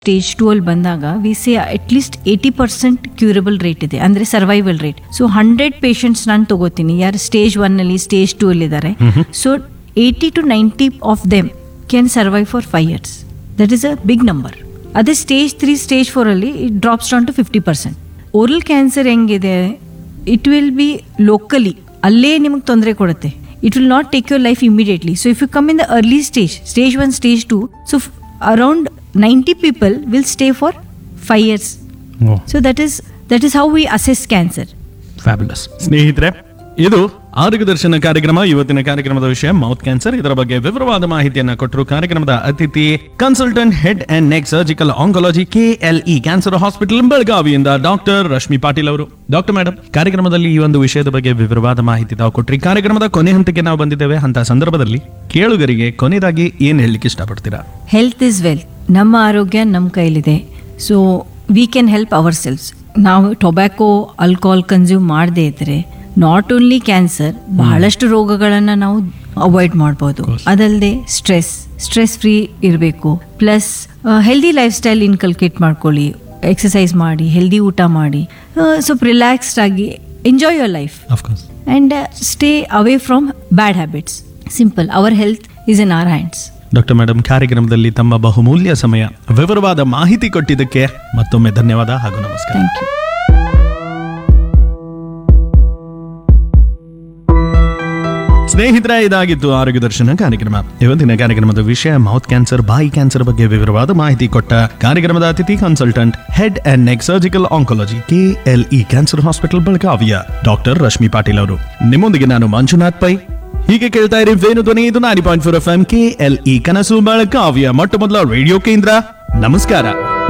stage two ಅಲ್ಲಿ ಬಂದಾಗ we see at least eighty percent curable rate ಇದೆ ಅಂದರೆ survival rate so hundred patients ನಾನು ತಗೋತೀನಿ ಯಾರು ಸ್ಟೇಜ್ ಒನ್ನಲ್ಲಿ ಸ್ಟೇಜ್ ಟೂ ಅಲ್ಲಿದ್ದಾರೆ so eighty to ninety of them can survive for five years that is a big number ಅದೇ stage three stage ಫೋರಲ್ಲಿ it drops down to fifty percent oral cancer ಹೆಂಗಿದೆ it will be locally ಅಲ್ಲೇ ನಿಮಗೆ ತೊಂದರೆ ಕೊಡುತ್ತೆ it will not take your life immediately so if you come in the early stage stage one stage two so around ninety people will stay for five years so that is that is how we assess cancer fabulous ಸ್ನೇಹಿತರೆ ಇದು ಆರೋಗ್ಯ ದರ್ಶನ ಕಾರ್ಯಕ್ರಮ ಇವತ್ತಿನ ಕಾರ್ಯಕ್ರಮದ ವಿಷಯ mouth cancer ಇದರ ಬಗ್ಗೆ ವಿವರವಾದ ಮಾಹಿತಿಯನ್ನ ಕೊಟ್ಟರು ಕಾರ್ಯಕ್ರಮದ ಅತಿಥಿ consultant head and neck surgical oncology KLE cancer hospital ಬೆಳಗಾವಿಯಿಂದ ಡಾಕ್ಟರ್ ರಶ್ಮಿ ಪಾಟೀಲ್ ಅವರು ಡಾಕ್ಟರ್ ಮೇಡಮ್ ಕಾರ್ಯಕ್ರಮದಲ್ಲಿ ಈ ಒಂದು ವಿಷಯದ ಬಗ್ಗೆ ವಿವರವಾದ ಮಾಹಿತಿ ತಾವು ಕೊಟ್ರಿ ಕಾರ್ಯಕ್ರಮದ ಕೊನೆ ಹಂತಕ್ಕೆ ನಾವು ಬಂದಿದ್ದೇವೆ ಅಂತ ಸಂದರ್ಭದಲ್ಲಿ ಕೇಳುಗರಿಗೆ ಕೊನೆಯದಾಗಿ ಏನ್ ಹೇಳಲಿಕ್ಕೆ ಇಷ್ಟಪಡ್ತೀರಾ ಹೆಲ್ತ್ ಇಸ್ ವೆಲ್ ನಮ್ಮ ಆರೋಗ್ಯ ನಮ್ಮ ಕೈಲಿದೆ so we can help ourselves ನಾವು ಟೊಬ್ಯಾಕೊ ಆಲ್ಕೋಹಾಲ್ ಕನ್ಸ್ಯೂಮ್ ಮಾಡದೇ ಇದ್ರೆ ನಾಟ್ ಓನ್ಲಿ ಕ್ಯಾನ್ಸರ್ ಬಹಳಷ್ಟು ರೋಗಗಳನ್ನು ನಾವು ಅವಾಯ್ಡ್ ಮಾಡ್ಬೋದು ಅದಲ್ಲದೆ ಸ್ಟ್ರೆಸ್ ಸ್ಟ್ರೆಸ್ ಫ್ರೀ ಇರಬೇಕು plus healthy lifestyle inculcate ಮಾಡ್ಕೊಳ್ಳಿ ಎಕ್ಸಸೈಸ್ ಮಾಡಿ ಹೆಲ್ದಿ ಊಟ ಮಾಡಿ ಸ್ವಲ್ಪ ರಿಲ್ಯಾಕ್ಸ್ಡ್ ಆಗಿ enjoy your life of course and stay away from bad habits simple our health is in our hands doctor madam ಕಾರ್ಯಕ್ರಮದಲ್ಲಿ ತಮ್ಮ ಬಹುಮೂಲ್ಯ ಸಮಯ ವಿವರವಾದ ಮಾಹಿತಿ ಕೊಟ್ಟಿದ್ದಕ್ಕೆ ಮತ್ತೊಮ್ಮೆ ಧನ್ಯವಾದ ಹಾಗೂ ನಮಸ್ಕಾರ ಥ್ಯಾಂಕ್ ಯು ಸ್ನೇಹಿತರೆ ಇದಾಗಿತ್ತು ಆರೋಗ್ಯ ದರ್ಶನ ಕಾರ್ಯಕ್ರಮ ಇವತ್ತಿನ ಕಾರ್ಯಕ್ರಮದ ವಿಷಯ ಮೌತ್ ಕ್ಯಾನ್ಸರ್ ಬಾಯಿ ಕ್ಯಾನ್ಸರ್ ಬಗ್ಗೆ ವಿವರವಾದ ಮಾಹಿತಿ ಕೊಟ್ಟ ಕಾರ್ಯಕ್ರಮದ ಅತಿಥಿ consultant head and neck surgical oncology KLE cancer hospital ಬೆಳಗಾವಿಯ ಡಾಕ್ಟರ್ ರಶ್ಮಿ ಪಾಟೀಲ್ ಅವರು ನಿಮ್ಮೊಂದಿಗೆ ನಾನು ಮಂಜುನಾಥ್ ಪೈ ಹೀಗೆ ಕೇಳ್ತಾ ಇರಿ ವೇಣು ಧ್ವನಿ ಇದು ನಾರಿ point four F M KLE ಕನಸು ಬೆಳಗಾವಿಯ ಮೊಟ್ಟ ಮೊದಲ ರೇಡಿಯೋ ಕೇಂದ್ರ ನಮಸ್ಕಾರ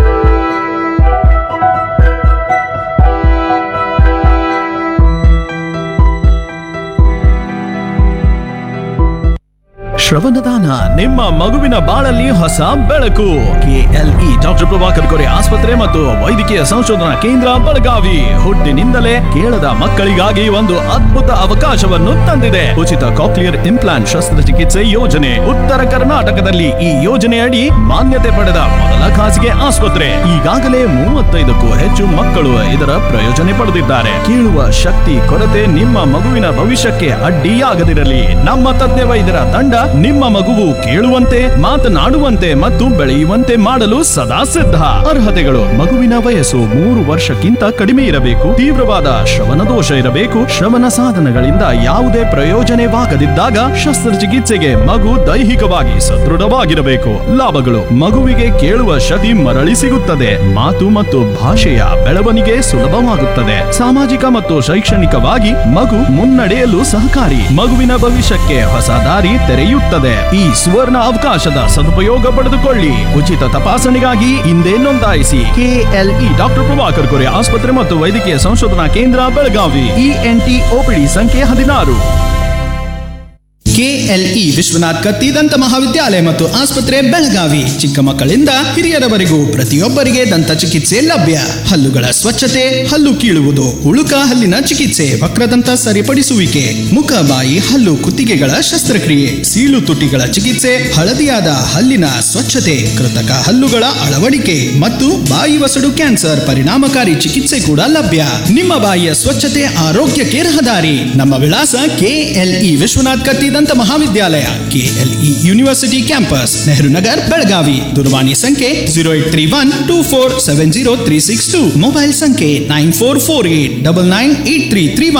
ಶ್ರವಣದಾನ ನಿಮ್ಮ ಮಗುವಿನ ಬಾಳಲ್ಲಿ ಹೊಸ ಬೆಳಕು ಕೆಎಲ್ಇ ಡಾಕ್ಟರ್ ಪ್ರಭಾಕರ್ ಕೊರೆ ಆಸ್ಪತ್ರೆ ಮತ್ತು ವೈದ್ಯಕೀಯ ಸಂಶೋಧನಾ ಕೇಂದ್ರ ಬೆಳಗಾವಿ ಹುಟ್ಟಿನಿಂದಲೇ ಕೇಳದ ಮಕ್ಕಳಿಗಾಗಿ ಒಂದು ಅದ್ಭುತ ಅವಕಾಶವನ್ನು ತಂದಿದೆ ಉಚಿತ ಕಾಕ್ಲಿಯರ್ ಇಂಪ್ಲಾಂಟ್ ಶಸ್ತ್ರಚಿಕಿತ್ಸೆ ಯೋಜನೆ ಉತ್ತರ ಕರ್ನಾಟಕದಲ್ಲಿ ಈ ಯೋಜನೆಯಡಿ ಮಾನ್ಯತೆ ಪಡೆದ ಮೊದಲ ಖಾಸಗಿ ಆಸ್ಪತ್ರೆ ಈಗಾಗಲೇ ಮೂವತ್ತೈದಕ್ಕೂ ಹೆಚ್ಚು ಮಕ್ಕಳು ಇದರ ಪ್ರಯೋಜನೆ ಪಡೆದಿದ್ದಾರೆ ಕೇಳುವ ಶಕ್ತಿ ಕೊರತೆ ನಿಮ್ಮ ಮಗುವಿನ ಭವಿಷ್ಯಕ್ಕೆ ಅಡ್ಡಿಯಾಗದಿರಲಿ ನಮ್ಮ ತಜ್ಞ ವೈದ್ಯರ ತಂಡ ನಿಮ್ಮ ಮಗುವು ಕೇಳುವಂತೆ ಮಾತನಾಡುವಂತೆ ಮತ್ತು ಬೆಳೆಯುವಂತೆ ಮಾಡಲು ಸದಾ ಸಿದ್ಧ ಅರ್ಹತೆಗಳು ಮಗುವಿನ ವಯಸ್ಸು ಮೂರು ವರ್ಷಕ್ಕಿಂತ ಕಡಿಮೆ ಇರಬೇಕು ತೀವ್ರವಾದ ಶ್ರವಣ ದೋಷ ಇರಬೇಕು ಶ್ರವಣ ಸಾಧನಗಳಿಂದ ಯಾವುದೇ ಪ್ರಯೋಜನವಾಗದಿದ್ದಾಗ ಶಸ್ತ್ರಚಿಕಿತ್ಸೆಗೆ ಮಗು ದೈಹಿಕವಾಗಿ ಸದೃಢವಾಗಿರಬೇಕು ಲಾಭಗಳು ಮಗುವಿಗೆ ಕೇಳುವ ಶಕ್ತಿ ಮರಳಿ ಸಿಗುತ್ತದೆ ಮಾತು ಮತ್ತು ಭಾಷೆಯ ಬೆಳವಣಿಗೆ ಸುಲಭವಾಗುತ್ತದೆ ಸಾಮಾಜಿಕ ಮತ್ತು ಶೈಕ್ಷಣಿಕವಾಗಿ ಮಗು ಮುನ್ನಡೆಯಲು ಸಹಕಾರಿ ಮಗುವಿನ ಭವಿಷ್ಯಕ್ಕೆ ಹೊಸ ದಾರಿ ತೆರೆಯುತ್ತದೆ ಈ ಸುವರ್ಣ ಅವಕಾಶದ ಸದುಪಯೋಗ ಪಡೆದುಕೊಳ್ಳಿ ಉಚಿತ ತಪಾಸಣೆಗಾಗಿ ಹಿಂದೆ ನೋಂದಾಯಿಸಿ ಕೆಎಲ್ಇ ಡಾಕ್ಟರ್ ಪ್ರಭಾಕರ್ ಕೊರೆ ಆಸ್ಪತ್ರೆ ಮತ್ತು ವೈದ್ಯಕೀಯ ಸಂಶೋಧನಾ ಕೇಂದ್ರ ಬೆಳಗಾವಿ ಇಎನ್ಟಿ ಓಪಿಡಿ ಸಂಖ್ಯೆ ಹದಿನಾರು ಕೆಎಲ್ಇ ವಿಶ್ವನಾಥ್ ಕತ್ತಿ ದಂತ ಮಹಾವಿದ್ಯಾಲಯ ಮತ್ತು ಆಸ್ಪತ್ರೆ ಬೆಳಗಾವಿ ಚಿಕ್ಕ ಮಕ್ಕಳಿಂದ ಹಿರಿಯರವರೆಗೂ ಪ್ರತಿಯೊಬ್ಬರಿಗೆ ದಂತ ಚಿಕಿತ್ಸೆ ಲಭ್ಯ ಹಲ್ಲುಗಳ ಸ್ವಚ್ಛತೆ ಹಲ್ಲು ಕೀಳುವುದು ಉಳುಕ ಹಲ್ಲಿನ ಚಿಕಿತ್ಸೆ ವಕ್ರದಂತ ಸರಿಪಡಿಸುವಿಕೆ ಮುಖ ಬಾಯಿ ಹಲ್ಲು ಕುತ್ತಿಗೆಗಳ ಶಸ್ತ್ರಕ್ರಿಯೆ ಸೀಳು ತುಟಿಗಳ ಚಿಕಿತ್ಸೆ ಹಳದಿಯಾದ ಹಲ್ಲಿನ ಸ್ವಚ್ಛತೆ ಕೃತಕ ಹಲ್ಲುಗಳ ಅಳವಡಿಕೆ ಮತ್ತು ಬಾಯಿ ವಸಡು ಕ್ಯಾನ್ಸರ್ ಪರಿಣಾಮಕಾರಿ ಚಿಕಿತ್ಸೆ ಕೂಡ ಲಭ್ಯ ನಿಮ್ಮ ಬಾಯಿಯ ಸ್ವಚ್ಛತೆ ಆರೋಗ್ಯಕ್ಕೆ ರಹದಾರಿ ನಮ್ಮ ವಿಳಾಸ ಕೆಎಲ್ಇ ವಿಶ್ವನಾಥ್ ಕತ್ತಿ ದಂತ ಮಹಾವಿದ್ಯಾಲಯ KLE university campus Nehru Nagar Belagavi ದೂರವಾಣಿ ಸಂಖ್ಯೆ zero eight three one two four seven zero three six two mobile ಸಂಖ್ಯೆ nine four four eight double nine eight three three